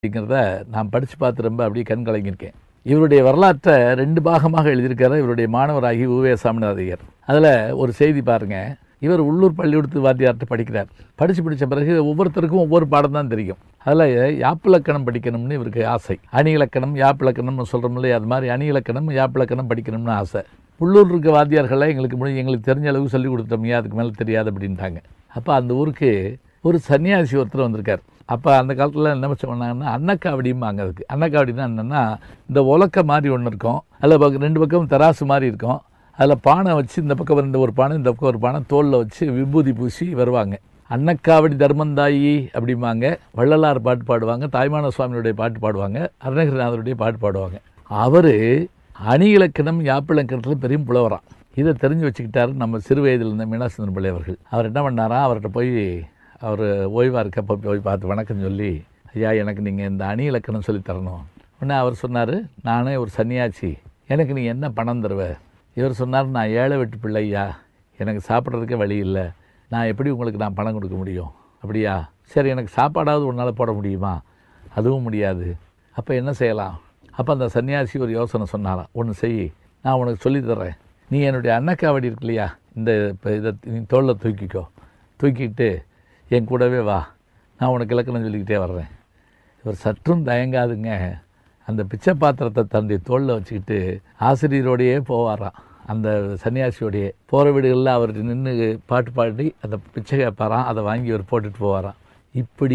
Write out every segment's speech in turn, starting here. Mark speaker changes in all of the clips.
Speaker 1: அப்படிங்கிறத நான் படித்து பார்த்து ரொம்ப அப்படியே கண் கலங்கியிருக்கேன் இவருடைய வரலாற்றை ரெண்டு பாகமாக எழுதியிருக்காரு இவருடைய மாணவராகி உவே சாமிநாதையர் அதில் ஒரு செய்தி பாருங்க இவர் உள்ளூர் பள்ளிக்கூடத்து வாத்தியார்கிட்ட படிக்கிறார் படித்து படித்த பிறகு ஒவ்வொருத்தருக்கும் ஒவ்வொரு பாடம் தான் தெரியும் அதில் யாப்பிலக்கணம் படிக்கணும்னு இவருக்கு ஆசை அணி இலக்கணம் யாப்பிலக்கணம்னு சொல்கிறோம் இல்லையா அது மாதிரி அணி இலக்கணம் யாப்பிலக்கணம் படிக்கணும்னு ஆசை உள்ளூர் இருக்க வாத்தியார்களை எங்களுக்கு முடியும் எங்களுக்கு தெரிஞ்ச அளவுக்கு சொல்லி கொடுத்தோம்யா அதுக்கு மேலே தெரியாது அப்படின்ட்டாங்க அப்போ அந்த ஊருக்கு ஒரு சன்னியாசி ஒருத்தர் வந்திருக்கார் அப்போ அந்த காலத்தில் என்ன சொன்னாங்கன்னா அன்னக்காவடிம்பாங்க அதுக்கு அன்னக்காவடினா என்னென்னா இந்த உலக்க மாதிரி ஒன்று இருக்கும் அதில் பக்க ரெண்டு பக்கம் தராசு மாதிரி இருக்கும் அதில் பானை வச்சு இந்த பக்கம் இந்த ஒரு பானை இந்த பக்கம் ஒரு பானை தோலில் வச்சு விபூதி பூசி வருவாங்க அன்னக்காவடி தர்மந்தாயி அப்படிம்பாங்க வள்ளலார் பாட்டு பாடுவாங்க தாய்மான சுவாமியுடைய பாட்டு பாடுவாங்க அருணகிரிநாதருடைய பாட்டு பாடுவாங்க அவர் அணி இலக்கணம் யாப்பிலக்கணத்தில் பெரும் புலவராம் இதை தெரிஞ்சு வச்சுக்கிட்டாரு நம்ம சிறு வயதில் இருந்த மீனாசுந்தரம் பிள்ளை அவர்கள் அவர் என்ன பண்ணாரா அவர்கிட்ட போய் அவர் ஓய்வாக இருக்கப்போ போய் பார்த்து வணக்கம் சொல்லி ஐயா எனக்கு நீங்கள் இந்த அணி இலக்கணம் சொல்லி தரணும் உடனே அவர் சொன்னார் நானே ஒரு சன்னியாச்சி எனக்கு நீ என்ன பணம் தருவ இவர் சொன்னார் நான் ஏழை வெட்டு பிள்ளை ஐயா எனக்கு சாப்பிட்றதுக்கே வழி இல்லை நான் எப்படி உங்களுக்கு நான் பணம் கொடுக்க முடியும் அப்படியா சரி எனக்கு சாப்பாடாவது உன்னால் போட முடியுமா அதுவும் முடியாது அப்போ என்ன செய்யலாம் அப்போ அந்த சன்னியாசி ஒரு யோசனை சொன்னாராம் ஒன்று செய் நான் உனக்கு சொல்லித் தர்றேன் நீ என்னுடைய அன்னக்காவடி இருக்கு இல்லையா இந்த இப்போ இதை நீ தோளில் தூக்கிக்கோ தூக்கிட்டு என் கூடவே வா நான் உனக்கு இலக்கணம் சொல்லிக்கிட்டே வர்றேன் இவர் சற்றும் தயங்காதுங்க அந்த பிச்சை பாத்திரத்தை தன்னுடைய தோளில் வச்சுக்கிட்டு ஆசிரியரோடையே போவாராம் அந்த சன்னியாசியோடையே போகிற வீடுகளில் அவர் நின்று பாட்டு பாடி அந்த பிச்சை கேட்பாராம் அதை வாங்கி அவர் போட்டுட்டு போவாராம் இப்படி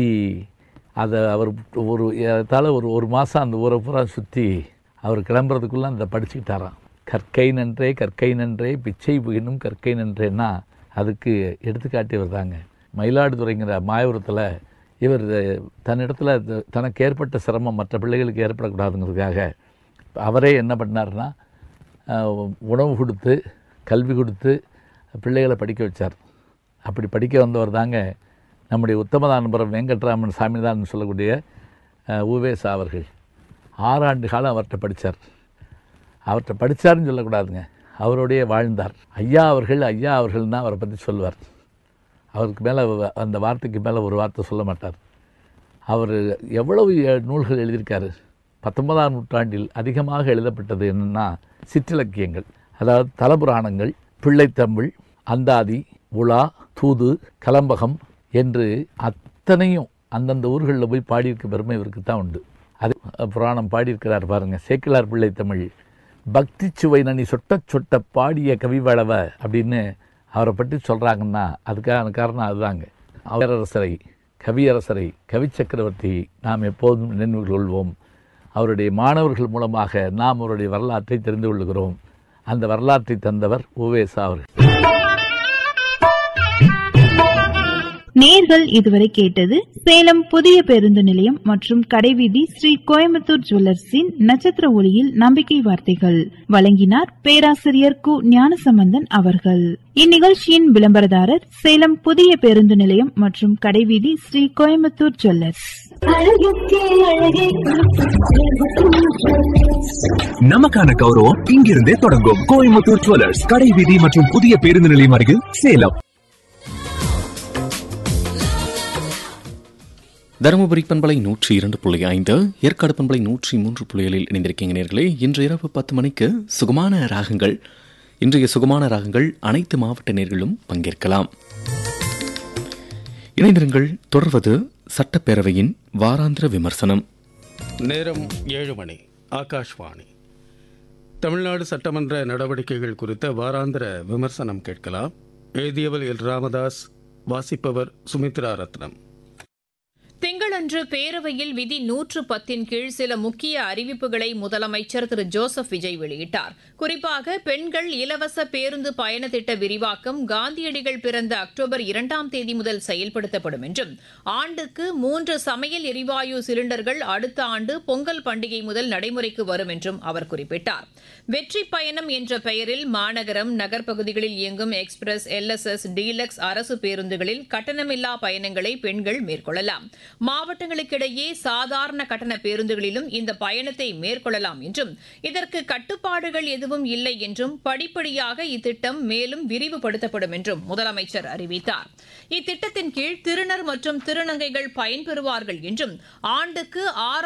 Speaker 1: அதை அவர் ஒரு ஏறத்தாழ ஒரு ஒரு மாதம் அந்த ஊரை பூரா சுற்றி அவர் கிளம்புறதுக்குள்ளே அந்த படிச்சுக்கிட்டாராம் கற்கை நன்றே கற்கை நன்றே பிச்சை புகினும் கற்கை நன்றேன்னா அதுக்கு எடுத்துக்காட்டியவர் தாங்க மயிலாடுதுறைங்கிற மாயபுரத்தில் இவர் தன்னிடத்தில் தனக்கு ஏற்பட்ட சிரமம் மற்ற பிள்ளைகளுக்கு ஏற்படக்கூடாதுங்கிறதுக்காக அவரே என்ன பண்ணார்னா உணவு கொடுத்து கல்வி கொடுத்து பிள்ளைகளை படிக்க வச்சார் அப்படி படிக்க வந்தவர் தாங்க நம்முடைய உத்தமதானபுரம் வெங்கட்ராமன் சாமிதான் சொல்லக்கூடிய உவேசா அவர்கள் ஆறாண்டு காலம் அவர்கிட்ட படித்தார் அவர்கிட்ட படித்தார்னு சொல்லக்கூடாதுங்க அவரோடைய வாழ்ந்தார் ஐயா அவர்கள் ஐயா அவர்கள் தான் அவரை பற்றி சொல்வார் அவருக்கு மேலே அந்த வார்த்தைக்கு மேலே ஒரு வார்த்தை சொல்ல மாட்டார் அவர் எவ்வளவு நூல்கள் எழுதியிருக்காரு பத்தொன்பதாம் நூற்றாண்டில் அதிகமாக எழுதப்பட்டது என்னென்னா சிற்றிலக்கியங்கள் அதாவது தலபுராணங்கள் பிள்ளைத்தமிழ் அந்தாதி உலா தூது கலம்பகம் என்று அத்தனையும் அந்தந்த ஊர்களில் போய் பாடியிருக்க பெருமை இவருக்கு தான் உண்டு அது புராணம் பாடியிருக்கிறார் பாருங்கள் சேக்கிலார் பிள்ளை தமிழ் பக்தி சுவை நனி சொட்ட சொட்ட பாடிய கவிவளவ அப்படின்னு அவரை பற்றி சொல்கிறாங்கன்னா அதுக்கான காரணம் அதுதாங்க அவரரசரை கவியரசரை கவி சக்கரவர்த்தி நாம் எப்போதும் நினைவு கொள்வோம் அவருடைய மாணவர்கள் மூலமாக நாம் அவருடைய வரலாற்றை தெரிந்து கொள்கிறோம் அந்த வரலாற்றை தந்தவர் உவேசா அவர்கள்
Speaker 2: நேர்கள் இதுவரை கேட்டது சேலம் புதிய பேருந்து நிலையம் மற்றும் கடைவீதி ஸ்ரீ கோயம்புத்தூர் ஜுவல்லர்ஸின் நட்சத்திர ஒளியில் நம்பிக்கை வார்த்தைகள் வழங்கினார் பேராசிரியர் கு ஞானசம்பந்தன் அவர்கள் இந்நிகழ்ச்சியின் விளம்பரதாரர் சேலம் புதிய பேருந்து நிலையம் மற்றும் கடைவீதி ஸ்ரீ கோயம்புத்தூர் ஜுவல்லர்ஸ்
Speaker 3: நமக்கான கௌரவம் இங்கிருந்தே தொடங்கும் கோயம்புத்தூர் ஜுவல்லர்ஸ் கடை வீதி மற்றும் புதிய பேருந்து நிலையம் அருகில் சேலம்
Speaker 4: தருமபுரி பண்பலை நூற்றி இரண்டு புள்ளி ஐந்து ஏற்காடு பண்பலை நூற்றி மூன்று புள்ளிகளில் இணைந்திருக்கீங்க நேர்களே இன்று இரவு பத்து மணிக்கு சுகமான ராகங்கள் இன்றைய சுகமான ராகங்கள் அனைத்து மாவட்ட நேர்களும் பங்கேற்கலாம் இணைந்திருங்கள் தொடர்வது சட்டப்பேரவையின் வாராந்திர விமர்சனம்
Speaker 5: நேரம் ஏழு மணி ஆகாஷ்வாணி தமிழ்நாடு சட்டமன்ற நடவடிக்கைகள் குறித்த வாராந்திர விமர்சனம் கேட்கலாம் எழுதியவர் எல் ராமதாஸ் வாசிப்பவர் சுமித்ரா ரத்னம்
Speaker 6: திங்களன்று பேரவையில் விதி நூற்று பத்தின் கீழ் சில முக்கிய அறிவிப்புகளை முதலமைச்சர் திரு ஜோசப் விஜய் வெளியிட்டார் குறிப்பாக பெண்கள் இலவச பேருந்து பயண திட்ட விரிவாக்கம் காந்தியடிகள் பிறந்த அக்டோபர் இரண்டாம் தேதி முதல் செயல்படுத்தப்படும் என்றும் ஆண்டுக்கு மூன்று சமையல் எரிவாயு சிலிண்டர்கள் அடுத்த ஆண்டு பொங்கல் பண்டிகை முதல் நடைமுறைக்கு வரும் என்றும் அவர் குறிப்பிட்டார் வெற்றி பயணம் என்ற பெயரில் மாநகரம் நகர்ப்பகுதிகளில் இயங்கும் எக்ஸ்பிரஸ் எல்எஸ்எஸ் டீலக்ஸ் அரசு பேருந்துகளில் கட்டணமில்லா பயணங்களை பெண்கள் மேற்கொள்ளலாம் மாவட்ட மாவட்டங்களுக்கிடையே சாதாரண கட்டண பேருந்துகளிலும் இந்த பயணத்தை மேற்கொள்ளலாம் என்றும் இதற்கு கட்டுப்பாடுகள் எதுவும் இல்லை என்றும் படிப்படியாக இத்திட்டம் மேலும் விரிவுபடுத்தப்படும் என்றும் முதலமைச்சர் அறிவித்தார் இத்திட்டத்தின் கீழ் திருநர் மற்றும் திருநங்கைகள் பயன்பெறுவார்கள் என்றும் ஆண்டுக்கு ஆறு